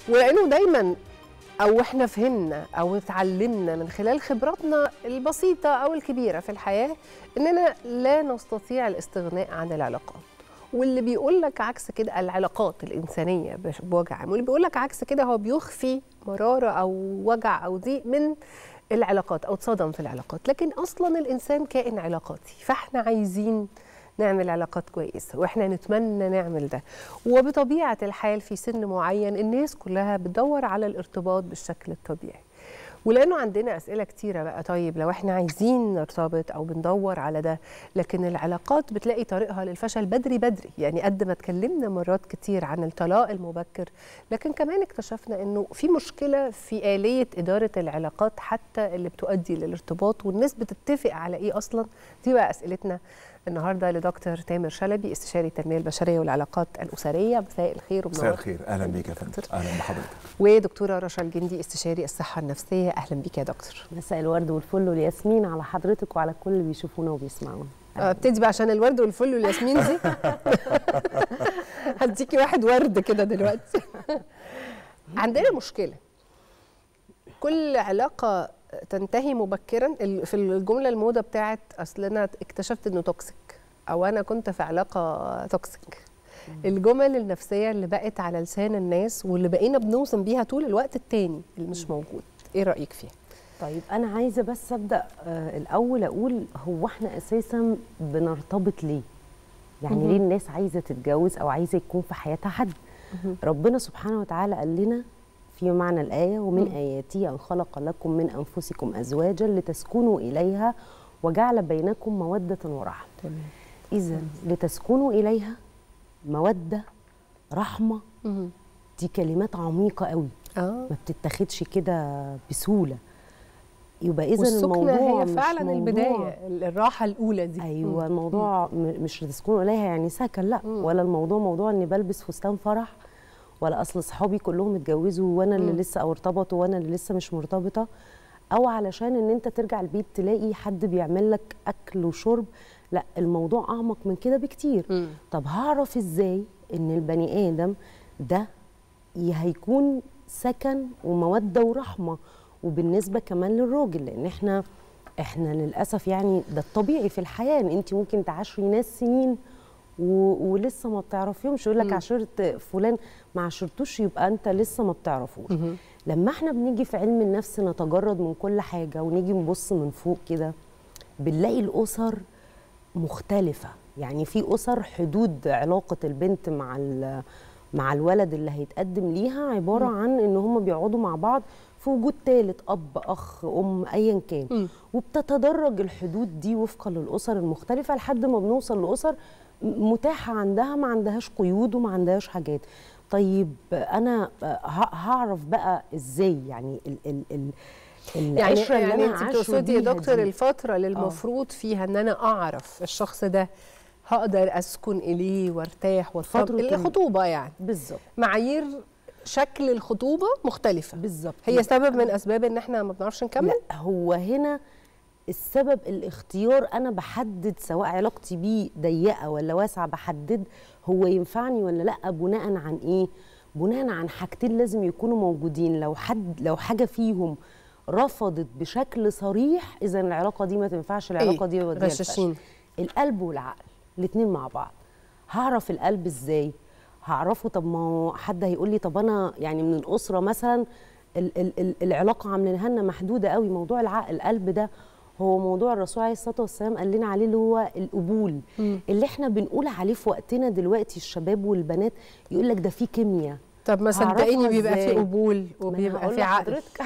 ولانه دايما او احنا فهمنا او اتعلمنا من خلال خبراتنا البسيطه او الكبيره في الحياه اننا لا نستطيع الاستغناء عن العلاقات واللي بيقول لك عكس كده العلاقات الانسانيه بش- بوجه عام واللي بيقول لك عكس كده هو بيخفي مراره او وجع او ضيق من العلاقات او اتصدم في العلاقات لكن اصلا الانسان كائن علاقاتي فاحنا عايزين نعمل علاقات كويسه واحنا نتمنى نعمل ده وبطبيعه الحال في سن معين الناس كلها بتدور على الارتباط بالشكل الطبيعي ولانه عندنا اسئله كتيره بقى طيب لو احنا عايزين نرتبط او بندور على ده لكن العلاقات بتلاقي طريقها للفشل بدري بدري يعني قد ما اتكلمنا مرات كتير عن الطلاق المبكر لكن كمان اكتشفنا انه في مشكله في اليه اداره العلاقات حتى اللي بتؤدي للارتباط والناس بتتفق على ايه اصلا دي بقى اسئلتنا النهارده لدكتور تامر شلبي استشاري التنميه البشريه والعلاقات الاسريه مساء الخير مساء ومنور الخير اهلا بيك يا فندم اهلا بحضرتك ودكتوره رشا الجندي استشاري الصحه النفسيه اهلا بيك يا دكتور مساء الورد والفل والياسمين على حضرتك وعلى كل اللي بيشوفونا وبيسمعونا ابتدي بقى عشان الورد والفل والياسمين دي هديكي واحد ورد كده دلوقتي عندنا مشكله كل علاقه تنتهي مبكرا ال- في الجمله الموضه بتاعت اصل انا اكتشفت انه توكسيك او انا كنت في علاقه توكسيك الجمل النفسيه اللي بقت على لسان الناس واللي بقينا بنوزن بيها طول الوقت التاني اللي مش موجود ايه رايك فيها طيب انا عايزه بس ابدا آه الاول اقول هو احنا اساسا بنرتبط ليه يعني مهم. ليه الناس عايزه تتجوز او عايزه يكون في حياتها حد ربنا سبحانه وتعالى قال لنا في معنى الآية ومن مم. آياته أن خلق لكم من أنفسكم أزواجا لتسكنوا إليها وجعل بينكم مودة ورحمة تمام إذا لتسكنوا إليها مودة رحمة دي كلمات عميقة قوي اه ما بتتاخدش كده بسهولة يبقى إذا والسكنة الموضوع هي مش فعلا موضوع البدايه الراحه الاولى دي ايوه مم. الموضوع م- مش تسكنوا اليها يعني سكن لا مم. ولا الموضوع موضوع اني بلبس فستان فرح ولا اصل اصحابي كلهم اتجوزوا وانا اللي مم. لسه او ارتبطوا وانا اللي لسه مش مرتبطه او علشان ان انت ترجع البيت تلاقي حد بيعمل لك اكل وشرب لا الموضوع اعمق من كده بكتير مم. طب هعرف ازاي ان البني ادم ده ي- هيكون سكن وموده ورحمه وبالنسبه كمان للراجل لان احنا احنا للاسف يعني ده الطبيعي في الحياه ان انت ممكن تعاشري ناس سنين و... ولسه ما بتعرفيهمش يقول لك مم. عاشرت فلان ما عاشرتوش يبقى انت لسه ما بتعرفوش مهم. لما احنا بنيجي في علم النفس نتجرد من كل حاجه ونيجي نبص من فوق كده بنلاقي الاسر مختلفه يعني في اسر حدود علاقه البنت مع ال- مع الولد اللي هيتقدم ليها عباره عن ان هم بيقعدوا مع بعض في وجود ثالث اب اخ ام ايا كان مم. وبتتدرج الحدود دي وفقا للاسر المختلفه لحد ما بنوصل لاسر م- متاحه عندها ما عندهاش قيود وما عندهاش حاجات طيب انا ه- هعرف بقى ازاي يعني ال ال ال يعني العشرة اللي يعني أنا انت عاشره بتقصدي يا بيها دكتور دي. الفتره اللي المفروض فيها ان انا اعرف الشخص ده هقدر اسكن اليه وارتاح فترة وارتبط ال- الخطوبه يعني بالظبط معايير شكل الخطوبه مختلفه بالظبط هي سبب من اسباب ان احنا ما بنعرفش نكمل لا هو هنا السبب الاختيار انا بحدد سواء علاقتي بيه ضيقه ولا واسعه بحدد هو ينفعني ولا لا بناء عن ايه بناء عن حاجتين لازم يكونوا موجودين لو حد لو حاجه فيهم رفضت بشكل صريح اذا العلاقه دي ما تنفعش العلاقه دي يوديها الفشل. غشاشين القلب والعقل الاثنين مع بعض هعرف القلب ازاي هعرفه طب ما هو حد هيقول لي طب انا يعني من الاسره مثلا ال ال ال العلاقه عاملينها لنا محدوده قوي موضوع العقل القلب ده هو موضوع الرسول عليه الصلاه والسلام قال لنا عليه اللي هو القبول مم. اللي احنا بنقول عليه في وقتنا دلوقتي الشباب والبنات يقول لك ده فيه كيمياء طب ما هعرفها صدقيني بيبقى في إزاي؟ قبول ما أنا وبيبقى هقول في عقل لحضرتك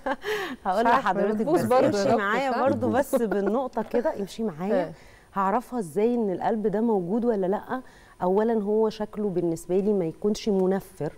هقول صح، لحضرتك بتبوظ بس برضه يا امشي دكتور، معايا صح؟ برضه بس بالنقطه كده امشي معايا ها. هعرفها ازاي ان القلب ده موجود ولا لا اولا هو شكله بالنسبه لي ما يكونش منفر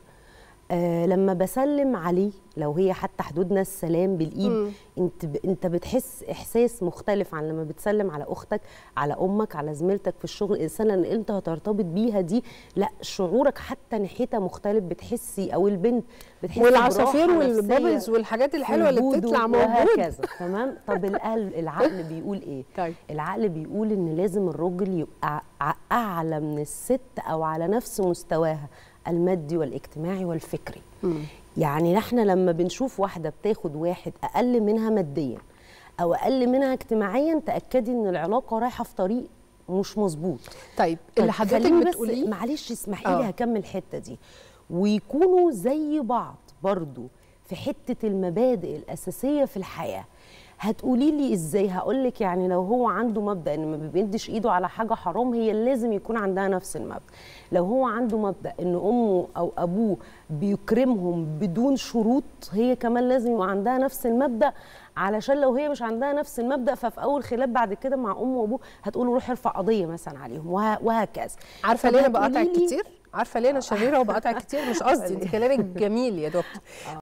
آه لما بسلم عليه لو هي حتى حدودنا السلام بالايد مم. انت ب... انت بتحس احساس مختلف عن لما بتسلم على اختك على امك على زميلتك في الشغل الانسان اللي انت هترتبط بيها دي لا شعورك حتى ناحيتها مختلف بتحسي او البنت بتحسي والعصافير براحة والبابلز نفسية والحاجات في الحلوه اللي وجوده بتطلع موجود وهكذا تمام طب القلب العقل بيقول ايه طيب العقل بيقول ان لازم الراجل يبقى ع- اعلى من الست او على نفس مستواها المادي والاجتماعي والفكري مم. يعني احنا لما بنشوف واحده بتاخد واحد اقل منها ماديا او اقل منها اجتماعيا تاكدي ان العلاقه رايحه في طريق مش مظبوط طيب طيب اللي حضرتك خليني بس بتقوليه معلش اسمحي آه. لي هكمل الحته دي ويكونوا زي بعض برضو في حته المبادئ الاساسيه في الحياه هتقولي لي ازاي هقول لك يعني لو هو عنده مبدا ان ما بيمدش ايده على حاجه حرام هي لازم يكون عندها نفس المبدا لو هو عنده مبدا ان امه او ابوه بيكرمهم بدون شروط هي كمان لازم يبقى عندها نفس المبدا علشان لو هي مش عندها نفس المبدا ففي اول خلاف بعد كده مع امه وابوه هتقول روح ارفع قضيه مثلا عليهم وه- وهكذا عارفه طب ليه انا هتقولي بقاطعك لي- كتير عارفه ليه انا شريره وبقاطعك كتير مش قصدي انت كلامك جميل يا دكتور